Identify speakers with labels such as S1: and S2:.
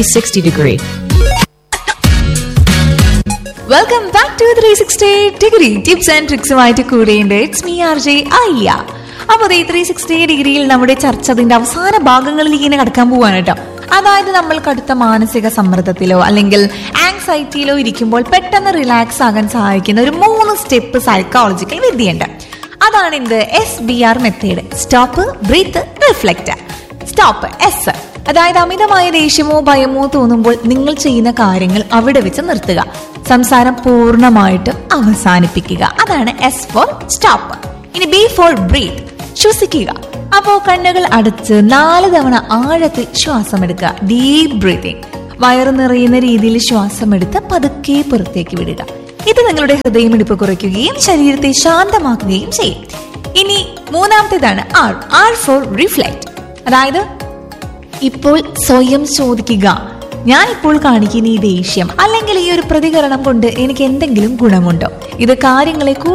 S1: 360 degree.
S2: Welcome back to three sixty degree tips and ട്രിക്സുമായിട്ട് കൂടെയുണ്ട് it's me R J അയ്യ അപ്പോൾ ഈ ത്രീ സിക്സ്റ്റി ഡിഗ്രിയിൽ നമ്മുടെ ചർച്ച അതിന്റെ അവസാന ഭാഗങ്ങളിലേക്ക് ഇങ്ങനെ കടക്കാൻ പോവാണ് കേട്ടോ അതായത് നമ്മൾ കടുത്ത മാനസിക സമ്മർദ്ദത്തിലോ അല്ലെങ്കിൽ ആങ്സൈറ്റിയിലോ ഇരിക്കുമ്പോൾ പെട്ടെന്ന് റിലാക്സ് ആകാൻ സഹായിക്കുന്ന ഒരു മൂന്ന് സ്റ്റെപ്പ് സൈക്കോളജിക്കൽ വിദ്യയുണ്ട് അതാണ് എന്ത് S B R method stop breathe reflect stop S അതായത് അമിതമായ ദേഷ്യമോ ഭയമോ തോന്നുമ്പോൾ നിങ്ങൾ ചെയ്യുന്ന കാര്യങ്ങൾ അവിടെ വെച്ച് നിർത്തുക സംസാരം പൂർണ്ണമായിട്ടും അവസാനിപ്പിക്കുക അതാണ് എസ് ഫോർ സ്റ്റോപ്പ് ഇനി ബി ഫോർ ബ്രീത്ത് ശ്വസിക്കുക അപ്പോ കണ്ണുകൾ അടച്ച് നാല് തവണ ആഴത്തിൽ ശ്വാസം എടുക്കുക ഡീപ് ബ്രീതിങ് വയറ് നിറയുന്ന രീതിയിൽ ശ്വാസം എടുത്ത് പതുക്കെ പുറത്തേക്ക് വിടുക ഇത് നിങ്ങളുടെ ഹൃദയമിടിപ്പ് കുറയ്ക്കുകയും ശരീരത്തെ ശാന്തമാക്കുകയും ചെയ്യും ഇനി മൂന്നാമത്തേതാണ് ആർ ആർ ഫോർ റിഫ്ലക്ട് അതായത് ഇപ്പോൾ സ്വയം ചോദിക്കുക ഞാൻ ഇപ്പോൾ കാണിക്കുന്ന ഈ ദേഷ്യം അല്ലെങ്കിൽ ഈ ഒരു പ്രതികരണം കൊണ്ട് എനിക്ക് എന്തെങ്കിലും ഗുണമുണ്ടോ ഇത് കാര്യങ്ങളെ